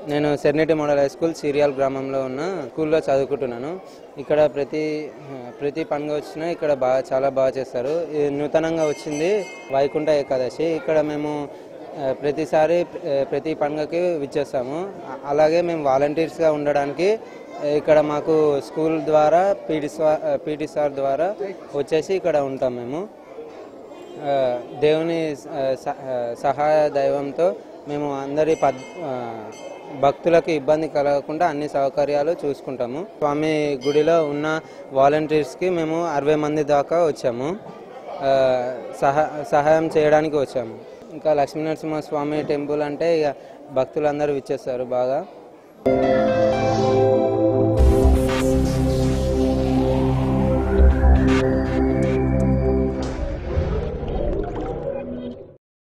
నేను serenity model high school సీరియల్ గ్రామంలో ఉన్న స్కూల్లో చదువుకుంటున్నాను ఇక్కడ ప్రతి ప్రతి పండుగ వచ్చినా ఇక్కడ బాగా చాలా బాగా చేస్తారు ఈ నూతనంగా వచ్చింది వైకుంఠ ఏకాదశి ఇక్కడ మేము ఆ, ప్రతిసారి ఆ, ప్రతి పండుగకి విచ్చేస్తాము అ- అలాగే మేము వాలంటీర్స్గా ఉండడానికి ఆ, ఇక్కడ మాకు స్కూల్ ద్వారా పీటీ సార్ పీటీ సార్ ద్వారా వచ్చేసి ఇక్కడ ఉంటాం మేము ఆ, దేవుని ఆ, స- ఆ, సహాయ దైవంతో మేము అందరి పద్ ఆ, భక్తులకు ఇబ్బంది కలగకుండా అన్ని సౌకర్యాలు చూసుకుంటాము స్వామి గుడిలో ఉన్న వాలంటీర్స్కి మేము అరవై మంది దాకా వచ్చాము ఆ, సహా సహాయం చేయడానికి వచ్చాము ఇంకా లక్ష్మీనరసింహ స్వామి టెంపుల్ అంటే ఇక భక్తులందరూ విచ్చేస్తారు బాగా